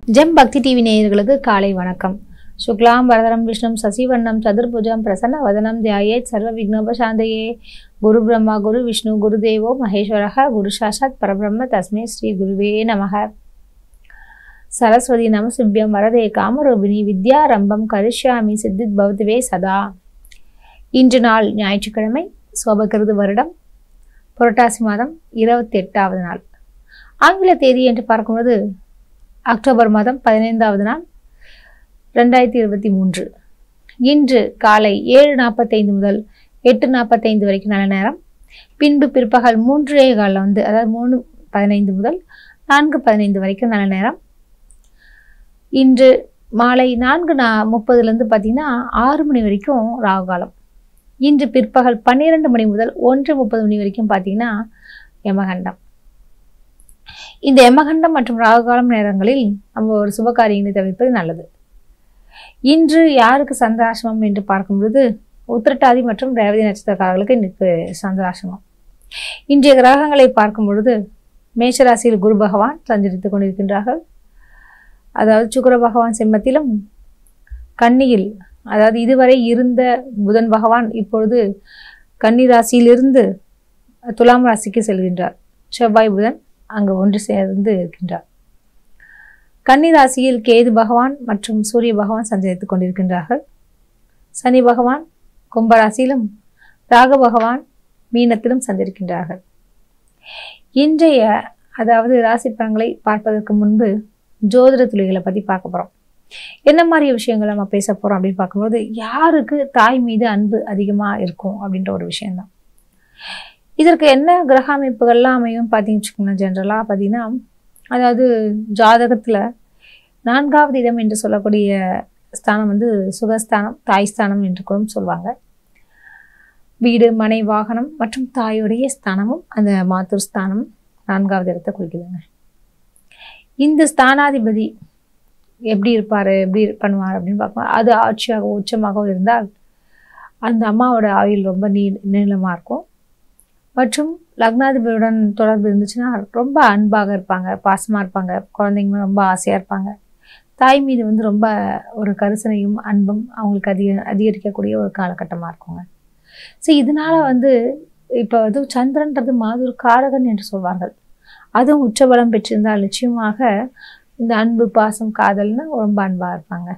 GeM பக்தி TV நேயர்களுக்கு காலை வணக்கம் சுக்லாம் வரதரம் விஷ்ணும் சசிவண்ணம் சதுர்புஜம் பிரசன்ன வதனம் தியாயேத் சர்வ விக்னோபசாந்தையே குரு பிரம்மா குரு விஷ்ணு குருதேவோ மகேஸ்வரக குரு சாஷாத் பரபிரம்ம தஸ்மே ஸ்ரீ குருவே நமக சரஸ்வதி நமசிவ்யம் வரதே காமரூபிணி வித்யாரம்பம் கரிஷ்யாமி சித்தித் பவத்துவே சதா இன்று நாள் ஞாயிற்றுக்கிழமை சோபகிருது வருடம் புரட்டாசி மாதம் இருபத்தி எட்டாவது நாள் ஆங்கில தேதி என்று பார்க்கும்போது அக்டோபர் மாதம் பதினைந்தாவது நாள் ரெண்டாயிரத்தி இருபத்தி மூன்று இன்று காலை ஏழு நாற்பத்தைந்து முதல் எட்டு நாற்பத்தைந்து வரைக்கும் நல்ல நேரம் பின்பு பிற்பகல் மூன்றே காலில் வந்து அதாவது மூணு பதினைந்து முதல் நான்கு பதினைந்து வரைக்கும் நல்ல நேரம் இன்று மாலை நான்கு நா முப்பதுலேருந்து பார்த்தீங்கன்னா ஆறு மணி வரைக்கும் ராகு காலம் இன்று பிற்பகல் பன்னிரெண்டு மணி முதல் ஒன்று முப்பது மணி வரைக்கும் பார்த்தீங்கன்னா யமகண்டம் இந்த யமகண்டம் மற்றும் ராகுகாலம் நேரங்களில் நம்ம ஒரு சுப காரியங்களை தவிர்ப்பது நல்லது இன்று யாருக்கு சந்திராசிரமம் என்று பார்க்கும்பொழுது உத்திரட்டாதி மற்றும் ரேவதி நட்சத்திரக்காரர்களுக்கு இன்னைக்கு சந்திராசிரமம் இன்றைய கிரகங்களை பார்க்கும் பொழுது மேஷராசியில் குரு பகவான் சஞ்சரித்துக் கொண்டிருக்கின்றார்கள் அதாவது சுக்கர பகவான் சிம்மத்திலும் கன்னியில் அதாவது இதுவரை இருந்த புதன் பகவான் இப்பொழுது கன்னி ராசியிலிருந்து துலாம் ராசிக்கு செல்கின்றார் செவ்வாய் புதன் அங்கு ஒன்று சேர்ந்து இருக்கின்றார் கன்னி ராசியில் கேது பகவான் மற்றும் சூரிய பகவான் சஞ்சரித்துக் கொண்டிருக்கின்றார்கள் சனி பகவான் கும்பராசியிலும் ராக பகவான் மீனத்திலும் சஞ்சரிக்கின்றார்கள் இன்றைய அதாவது ராசி பலன்களை பார்ப்பதற்கு முன்பு ஜோதிட துளிகளை பற்றி பார்க்க போகிறோம் என்ன மாதிரி விஷயங்கள் நம்ம பேச போகிறோம் அப்படின்னு பார்க்கும்போது யாருக்கு தாய் மீது அன்பு அதிகமாக இருக்கும் அப்படின்ற ஒரு விஷயம்தான் இதற்கு என்ன கிரக அமைப்புகள்லாம் அமையும் பார்த்தீங்கன்னு வச்சுக்கோங்களேன் ஜென்ரலாக பார்த்தீங்கன்னா அதாவது ஜாதகத்தில் நான்காவது இடம் என்று சொல்லக்கூடிய ஸ்தானம் வந்து சுகஸ்தானம் தாய் ஸ்தானம் என்று கூட சொல்லுவாங்க வீடு மனை வாகனம் மற்றும் தாயுடைய ஸ்தானமும் அந்த மாத்தூர் ஸ்தானம் நான்காவது இடத்தை குறிக்குதுங்க இந்த ஸ்தானாதிபதி எப்படி இருப்பார் எப்படி பண்ணுவார் அப்படின்னு பார்க்கும்போது அது ஆட்சியாக உச்சமாகவும் இருந்தால் அந்த அம்மாவோட ஆயுள் ரொம்ப நீ நீளமாக இருக்கும் மற்றும் லக்னாதிபதியுடன் தொடர்பு இருந்துச்சுன்னா ரொம்ப அன்பாக இருப்பாங்க பாசமாக இருப்பாங்க குழந்தைங்க ரொம்ப ஆசையாக இருப்பாங்க தாய் மீது வந்து ரொம்ப ஒரு கரிசனையும் அன்பும் அவங்களுக்கு அதிக அதிகரிக்கக்கூடிய ஒரு காலகட்டமாக இருக்குங்க ஸோ இதனால் வந்து இப்போ வந்து சந்திரன்றது மாதுர் காரகன் என்று சொல்வார்கள் அதுவும் உச்சபலம் பெற்றிருந்தால் நிச்சயமாக இந்த அன்பு பாசம் காதல்னு ரொம்ப அன்பாக இருப்பாங்க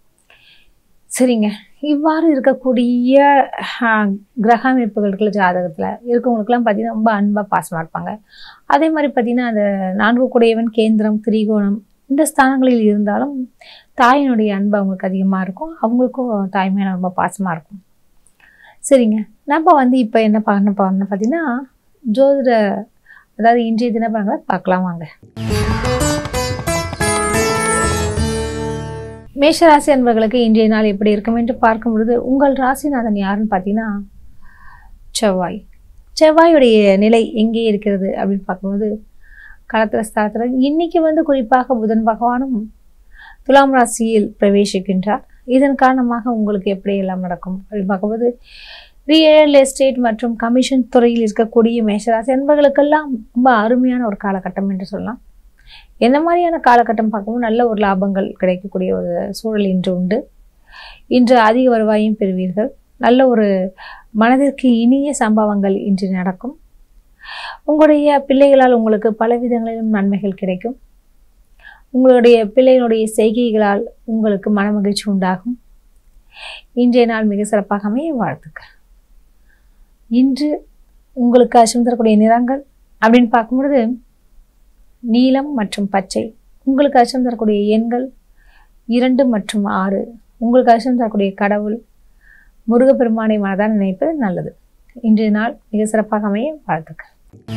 சரிங்க இவ்வாறு இருக்கக்கூடிய கிரக அமைப்புகள் இருக்குல்ல ஜாதகத்தில் இருக்கவங்களுக்குலாம் பார்த்தீங்கன்னா ரொம்ப அன்பாக பாசமாக இருப்பாங்க அதே மாதிரி பார்த்தீங்கன்னா அந்த நான்கு குடையவன் கேந்திரம் திரிகோணம் இந்த ஸ்தானங்களில் இருந்தாலும் தாயினுடைய அன்பு அவங்களுக்கு அதிகமாக இருக்கும் அவங்களுக்கும் தாய் மேலே ரொம்ப பாசமாக இருக்கும் சரிங்க நம்ம வந்து இப்போ என்ன பண்ண போகிறோம்னு பார்த்தீங்கன்னா ஜோதிட அதாவது இன்றைய தினப்பலன்களை பார்க்கலாம் வாங்க மேஷராசி அன்பர்களுக்கு இன்றைய நாள் எப்படி இருக்கும் என்று பார்க்கும் பொழுது உங்கள் ராசிநாதன் யாருன்னு பார்த்தீங்கன்னா செவ்வாய் செவ்வாயுடைய நிலை எங்கே இருக்கிறது அப்படின்னு பார்க்கும்போது களத்திர ஸ்தானத்தில் இன்னைக்கு வந்து குறிப்பாக புதன் பகவானும் துலாம் ராசியில் பிரவேசிக்கின்றார் இதன் காரணமாக உங்களுக்கு எப்படி எல்லாம் நடக்கும் அப்படின்னு பார்க்கும்போது ரியல் எஸ்டேட் மற்றும் கமிஷன் துறையில் இருக்கக்கூடிய மேஷராசி அன்பர்களுக்கெல்லாம் ரொம்ப அருமையான ஒரு காலகட்டம் என்று சொல்லலாம் எந்த மாதிரியான காலகட்டம் பார்க்கும்போது நல்ல ஒரு லாபங்கள் கிடைக்கக்கூடிய ஒரு சூழல் இன்று உண்டு இன்று அதிக வருவாயும் பெறுவீர்கள் நல்ல ஒரு மனதிற்கு இனிய சம்பவங்கள் இன்று நடக்கும் உங்களுடைய பிள்ளைகளால் உங்களுக்கு பல விதங்களிலும் நன்மைகள் கிடைக்கும் உங்களுடைய பிள்ளைகளுடைய செய்கைகளால் உங்களுக்கு மனமகிழ்ச்சி உண்டாகும் இன்றைய நாள் மிக சிறப்பாக அமைய வாழ்த்துக்கள் இன்று உங்களுக்கு அச்சம் தரக்கூடிய நிறங்கள் அப்படின்னு பார்க்கும்பொழுது நீலம் மற்றும் பச்சை உங்களுக்கு அச்சம் தரக்கூடிய எண்கள் இரண்டு மற்றும் ஆறு உங்களுக்கு அச்சம் தரக்கூடிய கடவுள் முருகப்பெருமானை மனதான் நினைப்பது நல்லது இன்றைய நாள் மிக சிறப்பாக அமைய வாழ்த்துக்கள்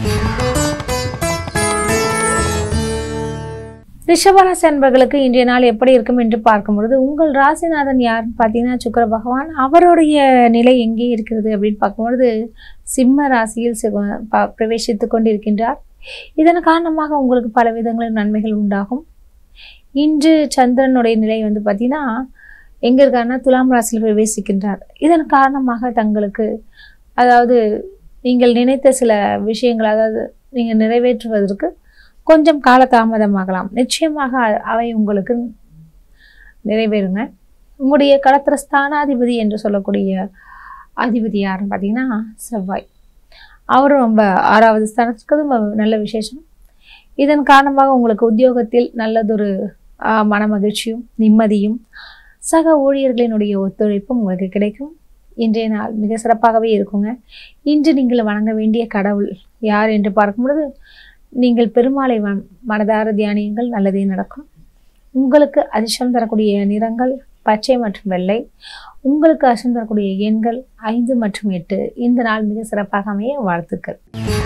ரிஷபராசி அன்பர்களுக்கு இன்றைய நாள் எப்படி இருக்கும் என்று பார்க்கும் பொழுது உங்கள் ராசிநாதன் யாருன்னு பார்த்தீங்கன்னா சுக்கர பகவான் அவருடைய நிலை எங்கே இருக்கிறது அப்படின்னு பார்க்கும்பொழுது சிம்ம ராசியில் பிரவேசித்து கொண்டிருக்கின்றார் இதன் காரணமாக உங்களுக்கு பல விதங்களில் நன்மைகள் உண்டாகும் இன்று சந்திரனுடைய நிலை வந்து பார்த்தீங்கன்னா எங்கே இருக்காருன்னா துலாம் ராசியில் பிரவேசிக்கின்றார் இதன் காரணமாக தங்களுக்கு அதாவது நீங்கள் நினைத்த சில விஷயங்கள் அதாவது நீங்கள் நிறைவேற்றுவதற்கு கொஞ்சம் காலதாமதமாகலாம் நிச்சயமாக அ- அவை உங்களுக்கு நிறைவேறுங்க உங்களுடைய களத்திர ஸ்தானாதிபதி என்று சொல்லக்கூடிய அதிபதி யாருன்னு பார்த்தீங்கன்னா செவ்வாய் அவரும் ரொம்ப ஆறாவது ஸ்தானத்துக்கு ரொம்ப நல்ல விசேஷம் இதன் காரணமாக உங்களுக்கு உத்தியோகத்தில் நல்லதொரு ஆ, மனமகிழ்ச்சியும் நிம்மதியும் சக ஊழியர்களினுடைய ஒத்துழைப்பும் உங்களுக்கு கிடைக்கும் இன்றைய நாள் மிக சிறப்பாகவே இருக்குங்க இன்று நீங்கள் வணங்க வேண்டிய கடவுள் யார் என்று பார்க்கும் பொழுது நீங்கள் பெருமாளை வ- மனதார தியானியுங்கள் நல்லதே நடக்கும் உங்களுக்கு அதிர்ஷ்டம் தரக்கூடிய நிறங்கள் பச்சை மற்றும் வெள்ளை உங்களுக்கு அதிர்ஷ்டம் தரக்கூடிய எண்கள் ஐந்து மற்றும் எட்டு இந்த நாள் மிக சிறப்பாக அமைய வாழ்த்துக்கள்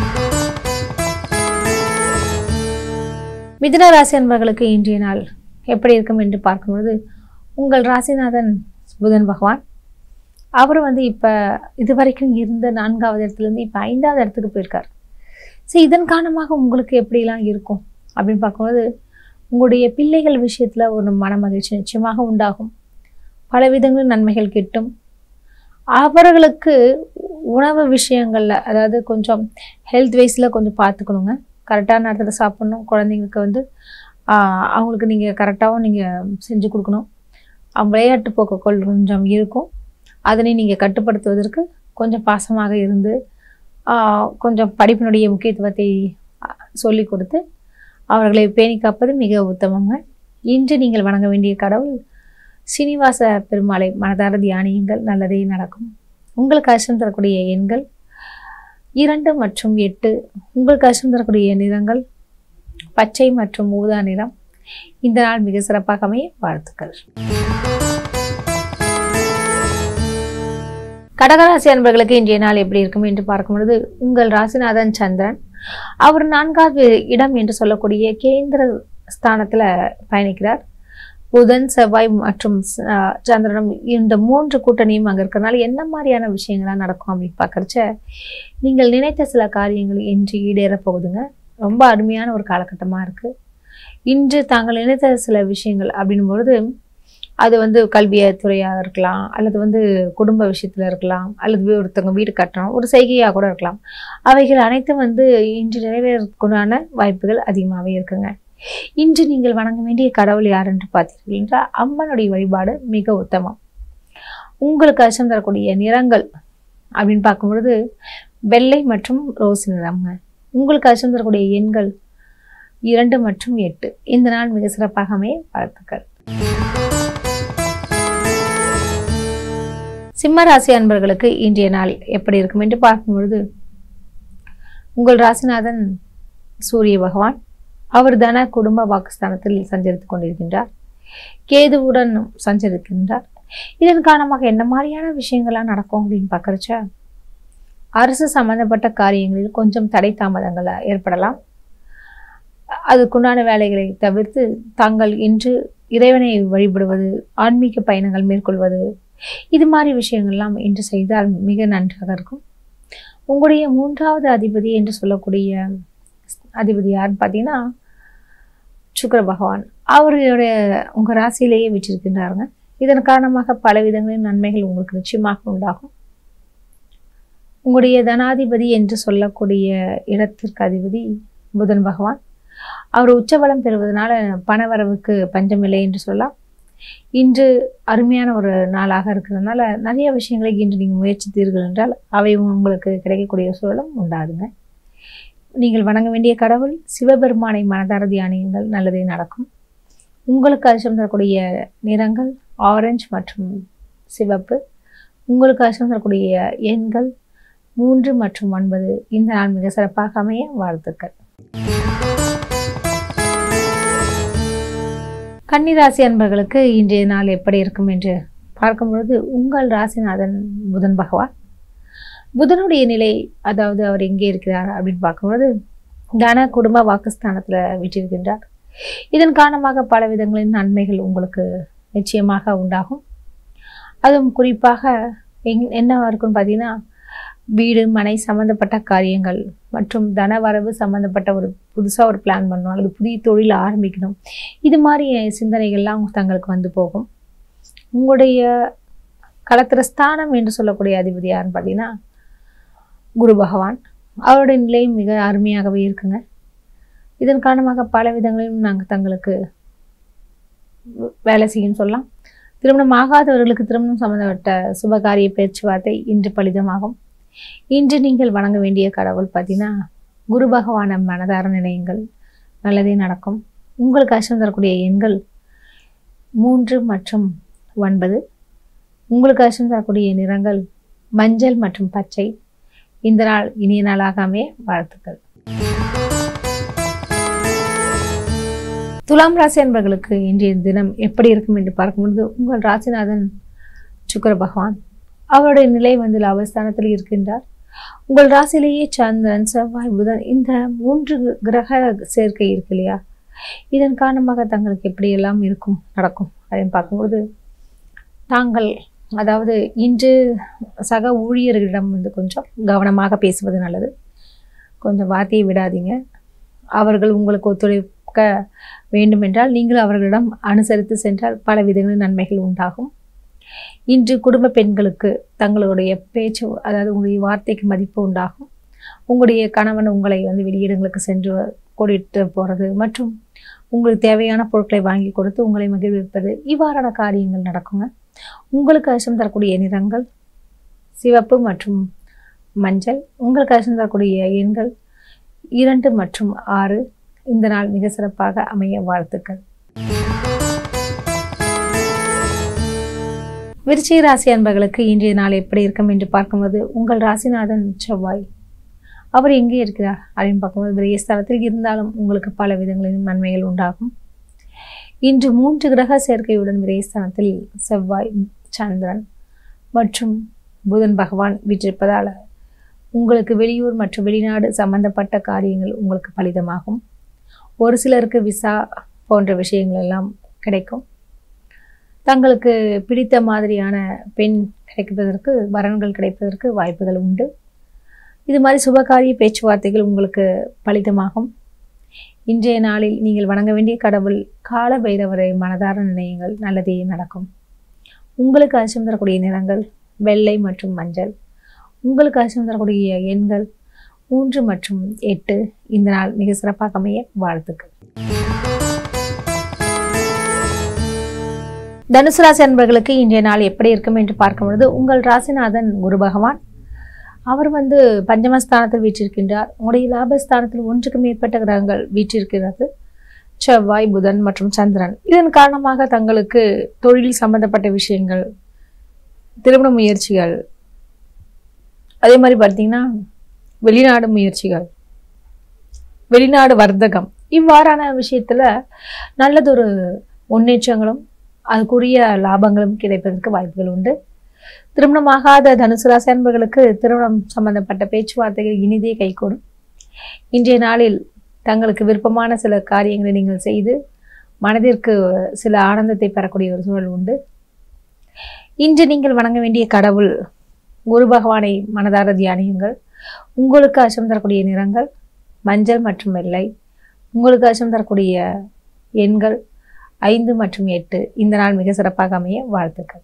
மிதுன ராசி அன்பர்களுக்கு இன்றைய நாள் எப்படி இருக்கும் என்று பார்க்கும்பொழுது உங்கள் ராசிநாதன் புதன் பகவான் அவர் வந்து இப்போ இது வரைக்கும் இருந்த நான்காவது இடத்துலேருந்து இப்போ ஐந்தாவது இடத்துக்கு போயிருக்கார் சரி இதன் காரணமாக உங்களுக்கு எப்படிலாம் இருக்கும் அப்படின்னு பார்க்கும்போது உங்களுடைய பிள்ளைகள் விஷயத்தில் ஒரு மன மகிழ்ச்சி நிச்சயமாக உண்டாகும் பல விதங்களில் நன்மைகள் கிட்டும் அவர்களுக்கு உணவு விஷயங்களில் அதாவது கொஞ்சம் ஹெல்த் வைஸில் கொஞ்சம் பார்த்துக்கணுங்க கரெக்டான நேரத்தில் சாப்பிடணும் குழந்தைங்களுக்கு வந்து ஆஹ், அவங்களுக்கு நீங்கள் கரெக்டாகவும் நீங்கள் செஞ்சு கொடுக்கணும் அவங்க விளையாட்டு போக்குகள் கொஞ்சம் இருக்கும் அதனை நீங்கள் கட்டுப்படுத்துவதற்கு கொஞ்சம் பாசமாக இருந்து ஆஹ், கொஞ்சம் படிப்பினுடைய முக்கியத்துவத்தை சொல்லி கொடுத்து அவர்களை பேணி காப்பது மிக உத்தமங்க இன்று நீங்கள் வணங்க வேண்டிய கடவுள் சீனிவாச பெருமாளை மனதார தியானியுங்கள் நல்லதே நடக்கும் உங்களுக்கு அச்சம் தரக்கூடிய எண்கள் இரண்டு மற்றும் எட்டு உங்களுக்கு அச்சம் தரக்கூடிய நிறங்கள் பச்சை மற்றும் ஊதா நிறம் இந்த நாள் மிக சிறப்பாக அமைய வாழ்த்துக்கள் கடகராசி அன்பர்களுக்கு இன்றைய நாள் எப்படி இருக்கும் என்று பார்க்கும் பொழுது உங்கள் ராசிநாதன் சந்திரன் அவர் நான்காவது இடம் என்று சொல்லக்கூடிய கேந்திர ஸ்தானத்துல பயணிக்கிறார் புதன் செவ்வாய் மற்றும் அஹ், சந்திரனும் இந்த மூன்று கூட்டணியும் அங்கே இருக்கிறனால என்ன மாதிரியான விஷயங்கள்லாம் நடக்கும் அப்படின்னு பார்க்கறச்ச நீங்கள் நினைத்த சில காரியங்கள் இன்று ஈடேறப் போகுதுங்க ரொம்ப அருமையான ஒரு காலகட்டமாக இருக்குது இன்று தாங்கள் நினைத்த சில விஷயங்கள் அப்படின்னும் பொழுது அது வந்து கல்விய துறையாக இருக்கலாம் அல்லது வந்து குடும்ப விஷயத்தில் இருக்கலாம் அல்லது வீ- ஒருத்தவங்க வீடு கட்டணும் ஒரு செய்கையாக கூட இருக்கலாம் அவைகள் அனைத்தும் வந்து இன்று நிறைவேறக்குண்டான வாய்ப்புகள் அதிகமாகவே இருக்குங்க இன்று நீங்கள் வணங்க வேண்டிய கடவுள் யார் என்று பார்த்தீர்கள் என்றால் அம்மனுடைய வழிபாடு மிக உத்தமம் உங்களுக்கு அச்சம் தரக்கூடிய நிறங்கள் அப்படின்னு பார்க்கும் பொழுது வெள்ளை மற்றும் ரோஸ் நிறம்ங்க உங்களுக்கு அச்சம் தரக்கூடிய எண்கள் இரண்டு மற்றும் எட்டு இந்த நாள் மிக சிறப்பாக அமைய வாழ்த்துக்கள் சிம்ம ராசி அன்பர்களுக்கு இன்றைய நாள் எப்படி இருக்கும் என்று பார்க்கும் பொழுது உங்கள் ராசிநாதன் சூரிய பகவான் அவர் தன குடும்ப வாக்குஸ்தானத்தில் சஞ்சரித்துக் கொண்டிருக்கின்றார் கேதுவுடன் சஞ்சரிக்கின்றார் இதன் காரணமாக என்ன மாதிரியான விஷயங்கள்லாம் நடக்கும் அப்படின்னு பார்க்கறச்ச அரசு சம்பந்தப்பட்ட காரியங்களில் கொஞ்சம் தடை தாமதங்கள் ஏற்படலாம் அதுக்குண்டான வேலைகளை தவிர்த்து தாங்கள் இன்று இறைவனை வழிபடுவது ஆன்மீக பயணங்கள் மேற்கொள்வது இது மாதிரி விஷயங்கள்லாம் இன்று செய்தால் மிக நன்றாக இருக்கும் உங்களுடைய மூன்றாவது அதிபதி என்று சொல்லக்கூடிய அதிபதி யாருன்னு பார்த்தீங்கன்னா சுக்கிர பகவான் அவருடைய உங்கள் ராசியிலேயே விற்றிருக்கின்றாருங்க இதன் காரணமாக பல விதங்களின் நன்மைகள் உங்களுக்கு நிச்சயமாக உண்டாகும் உங்களுடைய தனாதிபதி என்று சொல்லக்கூடிய இடத்திற்கு அதிபதி புதன் பகவான் அவர் உச்சபலம் பெறுவதனால பணவரவுக்கு பஞ்சமில்லை என்று சொல்லலாம் இன்று அருமையான ஒரு நாளாக இருக்கிறதுனால நிறைய விஷயங்களை இன்று நீங்கள் முயற்சித்தீர்கள் என்றால் அவை உங்களுக்கு கிடைக்கக்கூடிய சூழலும் உண்டாதுங்க நீங்கள் வணங்க வேண்டிய கடவுள் சிவபெருமானை மனதார தியானியுங்கள் நல்லதே நடக்கும் உங்களுக்கு அதிர்ஷ்டம் தரக்கூடிய நிறங்கள் ஆரஞ்சு மற்றும் சிவப்பு உங்களுக்கு அதிர்ஷ்டம் தரக்கூடிய எண்கள் மூன்று மற்றும் ஒன்பது இந்த நாள் மிக சிறப்பாக அமைய வாழ்த்துக்கள் கன்னிராசி அன்பர்களுக்கு இன்றைய நாள் எப்படி இருக்கும் என்று பார்க்கும் பொழுது உங்கள் ராசிநாதன் புதன் பகவான் புதனுடைய நிலை அதாவது அவர் எங்கே இருக்கிறார் அப்படின்னு பார்க்கும்பொழுது தன குடும்ப வாக்குஸ்தானத்தில் விட்டிருக்கின்றார் இதன் காரணமாக பல விதங்களின் நன்மைகள் உங்களுக்கு நிச்சயமாக உண்டாகும் அதுவும் குறிப்பாக எங் என்ன இருக்குன்னு பார்த்தீங்கன்னா வீடு மனை சம்மந்தப்பட்ட காரியங்கள் மற்றும் தனவரவு சம்மந்தப்பட்ட ஒரு புதுசாக ஒரு பிளான் பண்ணணும் அல்லது புதிய தொழில் ஆரம்பிக்கணும் இது மாதிரி சிந்தனைகள்லாம் தங்களுக்கு வந்து போகும் உங்களுடைய களத்திர ஸ்தானம் என்று சொல்லக்கூடிய அதிபதி யாருன்னு பார்த்தீங்கன்னா குரு பகவான் அவருடைய நிலை மிக அருமையாகவே இருக்குங்க இதன் காரணமாக பல விதங்களிலும் நாங்கள் தங்களுக்கு வே- வேலை செய்யும் சொல்லலாம் திருமணம் ஆகாதவர்களுக்கு திருமணம் சம்பந்தப்பட்ட சுபகாரிய பேச்சுவார்த்தை இன்று பலிதமாகும் இன்று நீங்கள் வணங்க வேண்டிய கடவுள் பார்த்தீங்கன்னா குரு பகவானை மனதார நினையுங்கள் நல்லதே நடக்கும் உங்களுக்கு அச்சம் தரக்கூடிய எண்கள் மூன்று மற்றும் ஒன்பது உங்களுக்கு அச்சம் தரக்கூடிய நிறங்கள் மஞ்சள் மற்றும் பச்சை இந்த நாள் இனிய நாளாக அமைய வாழ்த்துக்கள் துலாம் ராசி அன்பர்களுக்கு இன்றைய தினம் எப்படி இருக்கும் என்று பார்க்கும்பொழுது உங்கள் ராசிநாதன் சுக்கிர பகவான் அவருடைய நிலை வந்து லாபஸ்தானத்தில் இருக்கின்றார் உங்கள் ராசியிலேயே சந்திரன் செவ்வாய் புதன் இந்த மூன்று கிரக சேர்க்கை இருக்கு இல்லையா இதன் காரணமாக தங்களுக்கு எப்படியெல்லாம் இருக்கும் நடக்கும் அப்படின்னு பார்க்கும்போது தாங்கள் அதாவது இன்று சக ஊழியர்களிடம் வந்து கொஞ்சம் கவனமாக பேசுவது நல்லது கொஞ்சம் வார்த்தையை விடாதீங்க அவர்கள் உங்களுக்கு ஒத்துழைக்க வேண்டுமென்றால் நீங்கள் அவர்களிடம் அனுசரித்து சென்றால் பல விதங்களில் நன்மைகள் உண்டாகும் இன்று குடும்ப பெண்களுக்கு தங்களுடைய பேச்சு அதாவது உங்களுடைய வார்த்தைக்கு மதிப்பு உண்டாகும் உங்களுடைய கணவன் உங்களை வந்து வெளியிடங்களுக்கு சென்று கூட்டிட்டு போகிறது மற்றும் உங்களுக்கு தேவையான பொருட்களை வாங்கி கொடுத்து உங்களை மகிழ்விப்பது இவ்வாறான காரியங்கள் நடக்குங்க உங்களுக்கு அச்சம் தரக்கூடிய நிறங்கள் சிவப்பு மற்றும் மஞ்சள் உங்களுக்கு அச்சம் தரக்கூடிய எண்கள் இரண்டு மற்றும் ஆறு இந்த நாள் மிக சிறப்பாக அமைய வாழ்த்துக்கள் விருச்சிக ராசி அன்பர்களுக்கு இன்றைய நாள் எப்படி இருக்கும் என்று பார்க்கும்போது உங்கள் ராசிநாதன் செவ்வாய் அவர் எங்கே இருக்கிறார் அப்படின்னு பார்க்கும்போது விரயஸ்தானத்தில் இருந்தாலும் உங்களுக்கு பல விதங்களிலும் நன்மைகள் உண்டாகும் இன்று மூன்று கிரக சேர்க்கையுடன் விரயஸ்தானத்தில் செவ்வாய் சந்திரன் மற்றும் புதன் பகவான் வீற்றிருப்பதால் உங்களுக்கு வெளியூர் மற்றும் வெளிநாடு சம்பந்தப்பட்ட காரியங்கள் உங்களுக்கு பலிதமாகும் ஒரு சிலருக்கு விசா போன்ற விஷயங்கள் எல்லாம் கிடைக்கும் தங்களுக்கு பிடித்த மாதிரியான பெண் கிடைப்பதற்கு வரன்கள் கிடைப்பதற்கு வாய்ப்புகள் உண்டு இது மாதிரி சுபகாரிய பேச்சுவார்த்தைகள் உங்களுக்கு பலிதமாகும் இன்றைய நாளில் நீங்கள் வணங்க வேண்டிய கடவுள் கால பைரவரை மனதார நினையுங்கள் நல்லதே நடக்கும் உங்களுக்கு அச்சம் தரக்கூடிய நிறங்கள் வெள்ளை மற்றும் மஞ்சள் உங்களுக்கு அச்சம் தரக்கூடிய எண்கள் மூன்று மற்றும் எட்டு இந்த நாள் மிக சிறப்பாக அமைய வாழ்த்துக்கள் தனுசு ராசி அன்பர்களுக்கு இன்றைய நாள் எப்படி இருக்கும் என்று பார்க்கும் பொழுது உங்கள் ராசிநாதன் குரு பகவான் அவர் வந்து பஞ்சமஸ்தானத்தில் வீற்றிருக்கின்றார் உங்களுடைய லாபஸ்தானத்தில் ஒன்றுக்கு மேற்பட்ட கிரகங்கள் வீற்றிருக்கிறது செவ்வாய் புதன் மற்றும் சந்திரன் இதன் காரணமாக தங்களுக்கு தொழில் சம்பந்தப்பட்ட விஷயங்கள் திருமண முயற்சிகள் அதே மாதிரி பார்த்தீங்கன்னா வெளிநாடு முயற்சிகள் வெளிநாடு வர்த்தகம் இவ்வாறான விஷயத்துல நல்லதொரு முன்னேற்றங்களும் அதுக்குரிய லாபங்களும் கிடைப்பதற்கு வாய்ப்புகள் உண்டு திருமணமாகாத தனுசு ராசி அன்பர்களுக்கு திருமணம் சம்பந்தப்பட்ட பேச்சுவார்த்தைகள் இனிதே கைகூடும் இன்றைய நாளில் தங்களுக்கு விருப்பமான சில காரியங்களை நீங்கள் செய்து மனதிற்கு சில ஆனந்தத்தை பெறக்கூடிய ஒரு சூழல் உண்டு இன்று நீங்கள் வணங்க வேண்டிய கடவுள் குரு பகவானை மனதார தியானியுங்கள் உங்களுக்கு அச்சம் தரக்கூடிய நிறங்கள் மஞ்சள் மற்றும் வெள்ளை உங்களுக்கு அச்சம் தரக்கூடிய எண்கள் ஐந்து மற்றும் எட்டு இந்த நாள் மிக சிறப்பாக அமைய வாழ்த்துக்கள்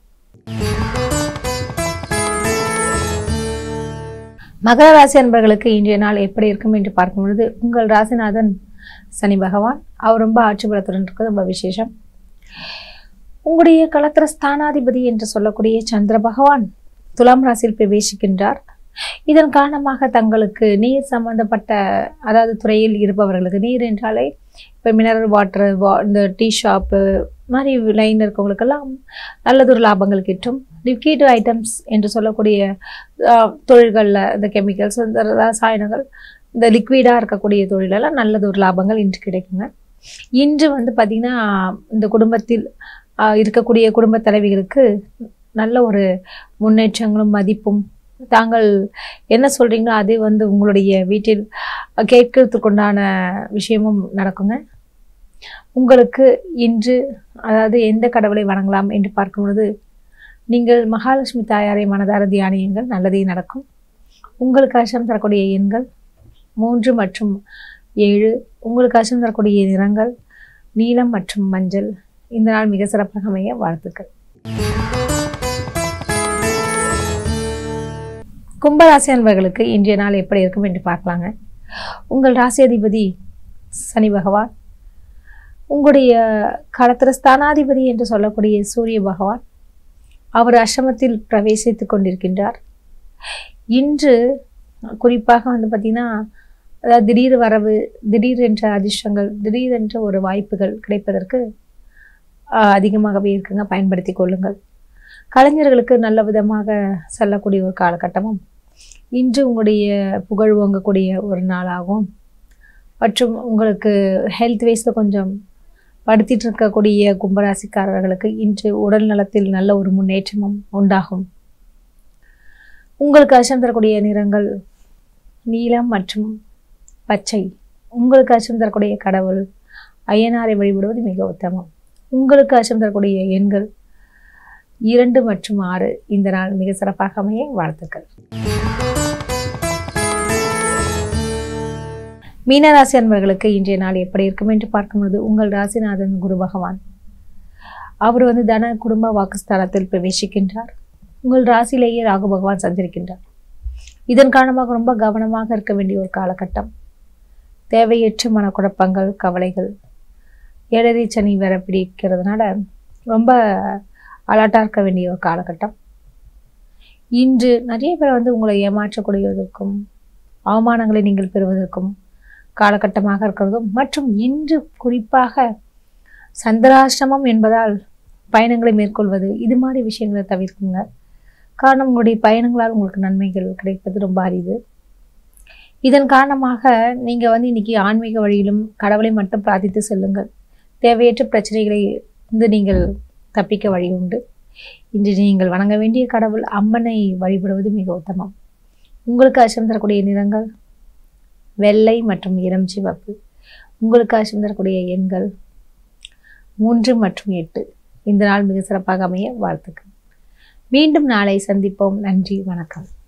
மகர ராசி அன்பர்களுக்கு இன்றைய நாள் எப்படி இருக்கும் என்று பார்க்கும் பொழுது உங்கள் ராசிநாதன் சனி பகவான் அவர் ரொம்ப ஆட்சி பலத்துடன் இருக்கிறது ரொம்ப விசேஷம் உங்களுடைய களத்திர ஸ்தானாதிபதி என்று சொல்லக்கூடிய சந்திர பகவான் துலாம் ராசியில் பிரவேசிக்கின்றார் இதன் காரணமாக தங்களுக்கு நீர் சம்பந்தப்பட்ட அதாவது துறையில் இருப்பவர்களுக்கு நீர் என்றாலே இப்போ மினரல் வாட்டர் வா இந்த டீ ஷாப்பு மாதிரி லைன் இருக்கவங்களுக்கெல்லாம் நல்லதொரு லாபங்கள் கிட்டும் லிக்விட் ஐட்டம்ஸ் என்று சொல்லக்கூடிய தொழில்களில் இந்த கெமிக்கல்ஸ் இந்த ரசாயனங்கள் இந்த லிக்விடாக இருக்கக்கூடிய தொழிலெல்லாம் நல்லதொரு லாபங்கள் இன்று கிடைக்குங்க இன்று வந்து பார்த்திங்கன்னா இந்த குடும்பத்தில் ஆஹ், இருக்கக்கூடிய குடும்ப தலைவிகளுக்கு நல்ல ஒரு முன்னேற்றங்களும் மதிப்பும் தாங்கள் என்ன சொல்கிறீங்களோ அது வந்து உங்களுடைய வீட்டில் கேட்கறதுக்குண்டான விஷயமும் நடக்குங்க உங்களுக்கு இன்று அதாவது எந்த கடவுளை வணங்கலாம் என்று பார்க்கும் பொழுது நீங்கள் மகாலட்சுமி தாயாரை மனதார தியானியுங்கள் நல்லதே நடக்கும் உங்களுக்கு அச்சம் தரக்கூடிய எண்கள் மூன்று மற்றும் ஏழு உங்களுக்கு அச்சம் தரக்கூடிய நிறங்கள் நீலம் மற்றும் மஞ்சள் இந்த நாள் மிக சிறப்பாக அமைய வாழ்த்துக்கள் கும்பராசி அன்பர்களுக்கு இன்றைய நாள் எப்படி இருக்கும் என்று பார்க்கலாங்க உங்கள் ராசி அதிபதி சனி பகவான் உங்களுடைய களத்திர ஸ்தானாதிபதி என்று சொல்லக்கூடிய சூரிய பகவான் அவர் அஷ்டமத்தில் பிரவேசித்து கொண்டிருக்கின்றார் இன்று குறிப்பாக வந்து பார்த்திங்கன்னா அதாவது திடீர் வரவு திடீர் என்ற அதிர்ஷ்டங்கள் திடீர் என்ற ஒரு வாய்ப்புகள் கிடைப்பதற்கு ஆஹ், அதிகமாகவே இருக்குங்க பயன்படுத்தி கொள்ளுங்கள் கலைஞர்களுக்கு நல்ல விதமாக செல்லக்கூடிய ஒரு காலகட்டமும் இன்று உங்களுடைய புகழ் ஓங்கக்கூடிய ஒரு நாளாகும் மற்றும் உங்களுக்கு ஹெல்த் வைஸில் கொஞ்சம் படுத்திட்டு இருக்கக்கூடிய கும்பராசிக்காரர்களுக்கு இன்று உடல் நலத்தில் நல்ல ஒரு முன்னேற்றமும் உண்டாகும் உங்களுக்கு அச்சம் தரக்கூடிய நிறங்கள் நீலம் மற்றும் பச்சை உங்களுக்கு அச்சம் தரக்கூடிய கடவுள் ஐயனாரை வழிபடுவது மிக உத்தமம் உங்களுக்கு அச்சம் தரக்கூடிய எண்கள் இரண்டு மற்றும் ஆறு இந்த நாள் மிக சிறப்பாக அமைய வாழ்த்துக்கள் மீனராசி அன்பர்களுக்கு இன்றைய நாள் எப்படி இருக்கும் என்று பார்க்கும்போது உங்கள் ராசிநாதன் குரு பகவான் அவர் வந்து தன குடும்ப வாக்குஸ்தானத்தில் பிரவேசிக்கின்றார் உங்கள் ராசியிலேயே ராகு பகவான் சஞ்சரிக்கின்றார் இதன் காரணமாக ரொம்ப கவனமாக இருக்க வேண்டிய ஒரு காலகட்டம் தேவையற்ற மனக்குழப்பங்கள் கவலைகள் ஏழரை சனி வேற பிடிக்கிறதுனால ரொம்ப அலர்ட்டாக இருக்க வேண்டிய ஒரு காலகட்டம் இன்று நிறைய பேர் வந்து உங்களை ஏமாற்றக்கூடியதற்கும் அவமானங்களை நீங்கள் பெறுவதற்கும் காலகட்டமாக இருக்கிறதும் மற்றும் இன்று குறிப்பாக சந்திராஷ்டமம் என்பதால் பயணங்களை மேற்கொள்வது இது மாதிரி விஷயங்களை தவிர்க்குங்க காரணம் உங்களுடைய பயணங்களால் உங்களுக்கு நன்மைகள் கிடைப்பது ரொம்ப அரிது இதன் காரணமாக நீங்கள் வந்து இன்னைக்கு ஆன்மீக வழியிலும் கடவுளை மட்டும் பிரார்த்தித்து செல்லுங்கள் தேவையற்ற பிரச்சனைகளை வந்து நீங்கள் தப்பிக்க வழி உண்டு இன்று நீங்கள் வணங்க வேண்டிய கடவுள் அம்மனை வழிபடுவது மிக உத்தமம் உங்களுக்கு அச்சம் தரக்கூடிய நிறங்கள் வெள்ளை மற்றும் இளம் சிவப்பு உங்களுக்கு அச்சம் தரக்கூடிய எண்கள் மூன்று மற்றும் எட்டு இந்த நாள் மிக சிறப்பாக அமைய வாழ்த்துக்கள் மீண்டும் நாளை சந்திப்போம் நன்றி வணக்கம்